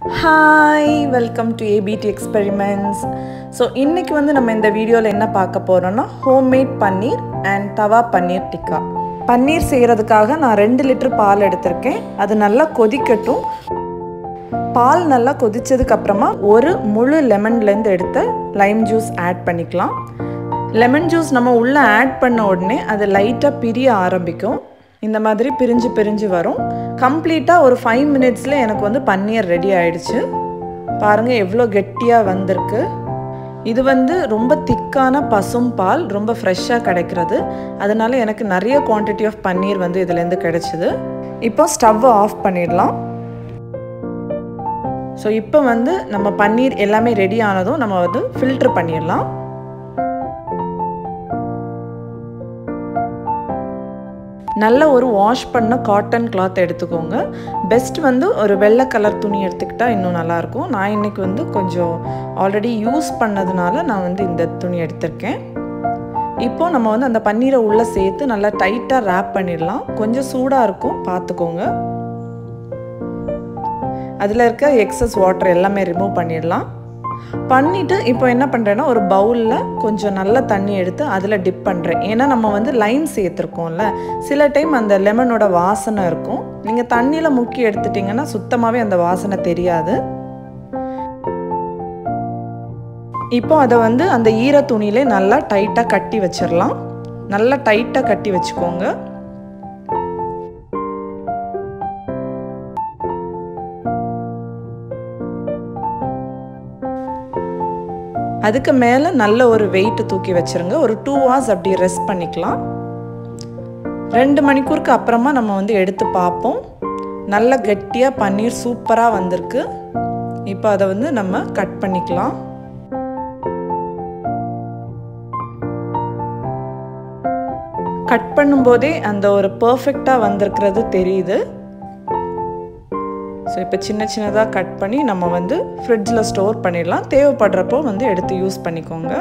hi welcome to ABT experiments so இன்றைக்கி வந்து நம்ம இந்த வீடியோவில் என்ன பார்க்க போகிறோன்னா ஹோம்மேட் பன்னீர் அண்ட் தவா பன்னீர் டிக்கா பன்னீர் செய்கிறதுக்காக நான் ரெண்டு லிட்டர் பால் எடுத்திருக்கேன் அது நல்லா கொதிக்கட்டும் பால் நல்லா கொதிச்சதுக்கு அப்புறமா ஒரு முழு லெமன்லேருந்து எடுத்த லைம் ஜூஸ் ஆட் பண்ணிக்கலாம் லெமன் ஜூஸ் நம்ம உள்ளே ஆட் பண்ண உடனே அது லைட்டாக பிரிய ஆரம்பிக்கும் இந்த மாதிரி பிரிஞ்சு பிரிஞ்சு வரும் கம்ப்ளீட்டாக ஒரு ஃபைவ் மினிட்ஸில் எனக்கு வந்து பன்னீர் ரெடி ஆயிடுச்சு பாருங்கள் எவ்வளோ கெட்டியாக வந்திருக்கு இது வந்து ரொம்ப திக்கான பசும் பால் ரொம்ப ஃப்ரெஷ்ஷாக கிடைக்கிறது அதனால எனக்கு நிறைய குவான்டிட்டி ஆஃப் பன்னீர் வந்து இதுலேருந்து கிடைச்சிது இப்போ ஸ்டவ்வை ஆஃப் பண்ணிடலாம் ஸோ இப்போ வந்து நம்ம பன்னீர் எல்லாமே ரெடி ஆனதும் நம்ம வந்து ஃபில்ட்ரு பண்ணிடலாம் நல்ல ஒரு வாஷ் பண்ண காட்டன் கிளாத் எடுத்துக்கோங்க பெஸ்ட் வந்து ஒரு வெள்ளை கலர் துணி எடுத்துக்கிட்டால் இன்னும் நல்லாயிருக்கும் நான் இன்றைக்கி வந்து கொஞ்சம் ஆல்ரெடி யூஸ் பண்ணதுனால நான் வந்து இந்த துணி எடுத்திருக்கேன் இப்போது நம்ம வந்து அந்த பன்னீரை உள்ளே சேர்த்து நல்லா டைட்டாக ரேப் பண்ணிடலாம் கொஞ்சம் சூடாக இருக்கும் பார்த்துக்கோங்க அதில் இருக்க எக்ஸஸ் வாட்டர் எல்லாமே ரிமூவ் பண்ணிடலாம் பண்ணிவிட்டு இப்போ என்ன பண்ணுறேன்னா ஒரு பவுலில் கொஞ்சம் நல்ல தண்ணி எடுத்து அதில் டிப் பண்ணுறேன் ஏன்னா நம்ம வந்து லைம் சேர்த்துருக்கோம்ல சில டைம் அந்த லெமனோட வாசனை இருக்கும் நீங்கள் தண்ணியில் முக்கி எடுத்துட்டிங்கன்னா சுத்தமாகவே அந்த வாசனை தெரியாது இப்போ அதை வந்து அந்த ஈர துணியிலே நல்லா டைட்டாக கட்டி வச்சிடலாம் நல்லா டைட்டாக கட்டி வச்சுக்கோங்க அதுக்கு மேலே நல்ல ஒரு வெயிட் தூக்கி வச்சுருங்க ஒரு டூ ஹவர்ஸ் அப்படி ரெஸ்ட் பண்ணிக்கலாம் ரெண்டு மணிக்கூருக்கு அப்புறமா நம்ம வந்து எடுத்து பார்ப்போம் நல்ல கட்டியாக பன்னீர் சூப்பராக வந்திருக்கு இப்போ அதை வந்து நம்ம கட் பண்ணிக்கலாம் கட் பண்ணும்போதே அந்த ஒரு பர்ஃபெக்டாக வந்திருக்கிறது தெரியுது ஸோ இப்போ சின்ன சின்னதாக கட் பண்ணி நம்ம வந்து ஃப்ரிட்ஜில் ஸ்டோர் பண்ணிடலாம் தேவைப்படுறப்போ வந்து எடுத்து யூஸ் பண்ணிக்கோங்க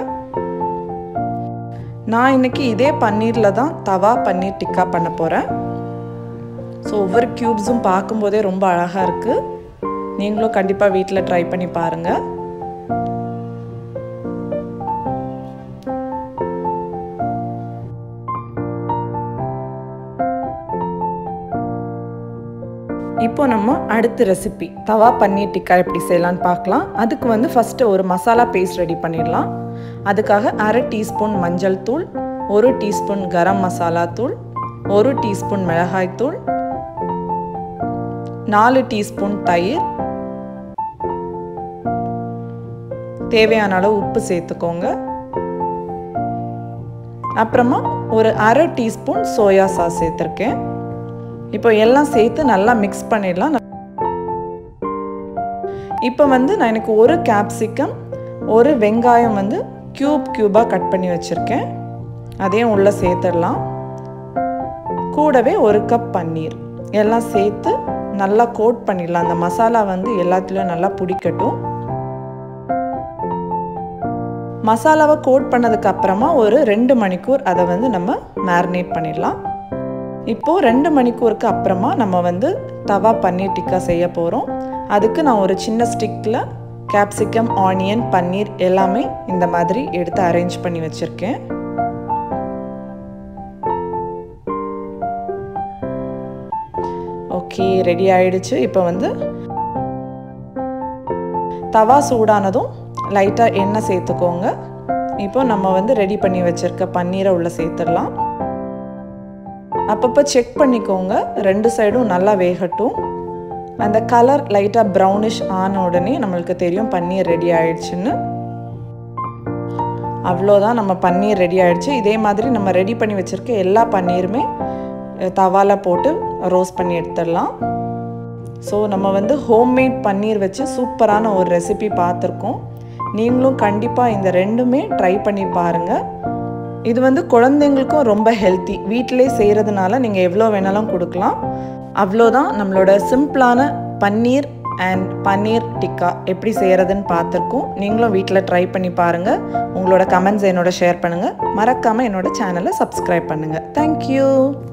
நான் இன்றைக்கி இதே பன்னீரில் தான் தவா பன்னீர் டிக்கா பண்ண போகிறேன் ஸோ ஒவ்வொரு க்யூப்ஸும் பார்க்கும்போதே ரொம்ப அழகாக இருக்குது நீங்களும் கண்டிப்பாக வீட்டில் ட்ரை பண்ணி பாருங்கள் இப்போ நம்ம அடுத்த ரெசிபி தவா பன்னீர் டிக்கா எப்படி செய்யலான்னு பார்க்கலாம் அதுக்கு வந்து ஃபஸ்ட்டு ஒரு மசாலா பேஸ்ட் ரெடி பண்ணிடலாம் அதுக்காக அரை டீஸ்பூன் மஞ்சள் தூள் ஒரு டீஸ்பூன் கரம் மசாலா தூள் ஒரு டீஸ்பூன் மிளகாய் தூள் நாலு டீஸ்பூன் தயிர் தேவையான அளவு உப்பு சேர்த்துக்கோங்க அப்புறமா ஒரு அரை டீஸ்பூன் சோயா சாஸ் சேர்த்துருக்கேன் இப்போ எல்லாம் சேர்த்து நல்லா மிக்ஸ் பண்ணிடலாம் இப்போ வந்து நான் எனக்கு ஒரு கேப்சிகம் ஒரு வெங்காயம் வந்து க்யூப் க்யூபாக கட் பண்ணி வச்சுருக்கேன் அதையும் உள்ளே சேர்த்துடலாம் கூடவே ஒரு கப் பன்னீர் எல்லாம் சேர்த்து நல்லா கோட் பண்ணிடலாம் அந்த மசாலா வந்து எல்லாத்துலேயும் நல்லா பிடிக்கட்டும் மசாலாவை கோட் பண்ணதுக்கு அப்புறமா ஒரு ரெண்டு மணிக்கூர் அதை வந்து நம்ம மேரினேட் பண்ணிடலாம் இப்போது ரெண்டு மணிக்கூருக்கு அப்புறமா நம்ம வந்து தவா பன்னீர் டிக்கா செய்ய போகிறோம் அதுக்கு நான் ஒரு சின்ன ஸ்டிக்கில் கேப்சிகம் ஆனியன் பன்னீர் எல்லாமே இந்த மாதிரி எடுத்து அரேஞ்ச் பண்ணி வச்சுருக்கேன் ஓகே ரெடி ஆயிடுச்சு இப்போ வந்து தவா சூடானதும் லைட்டாக எண்ணெய் சேர்த்துக்கோங்க இப்போ நம்ம வந்து ரெடி பண்ணி வச்சுருக்க பன்னீரை உள்ளே சேர்த்துடலாம் அப்பப்போ செக் பண்ணிக்கோங்க ரெண்டு சைடும் நல்லா வேகட்டும் அந்த கலர் லைட்டாக ப்ரௌனிஷ் ஆன உடனே நம்மளுக்கு தெரியும் பன்னீர் ரெடி ஆயிடுச்சுன்னு அவ்வளோதான் நம்ம பன்னீர் ரெடி ஆயிடுச்சு இதே மாதிரி நம்ம ரெடி பண்ணி வச்சுருக்க எல்லா பன்னீருமே தவால போட்டு ரோஸ்ட் பண்ணி எடுத்துடலாம் ஸோ நம்ம வந்து ஹோம்மேட் பன்னீர் வச்சு சூப்பரான ஒரு ரெசிபி பார்த்துருக்கோம் நீங்களும் கண்டிப்பாக இந்த ரெண்டுமே ட்ரை பண்ணி பாருங்கள் இது வந்து குழந்தைங்களுக்கும் ரொம்ப ஹெல்த்தி வீட்டிலே செய்கிறதுனால நீங்கள் எவ்வளோ வேணாலும் கொடுக்கலாம் அவ்வளோதான் நம்மளோட சிம்பிளான பன்னீர் அண்ட் பன்னீர் டிக்கா எப்படி செய்கிறதுன்னு பார்த்துருக்கோம் நீங்களும் வீட்டில் ட்ரை பண்ணி பாருங்கள் உங்களோட கமெண்ட்ஸ் என்னோட ஷேர் பண்ணுங்கள் மறக்காமல் என்னோட சேனலை சப்ஸ்கிரைப் பண்ணுங்கள் தேங்க்யூ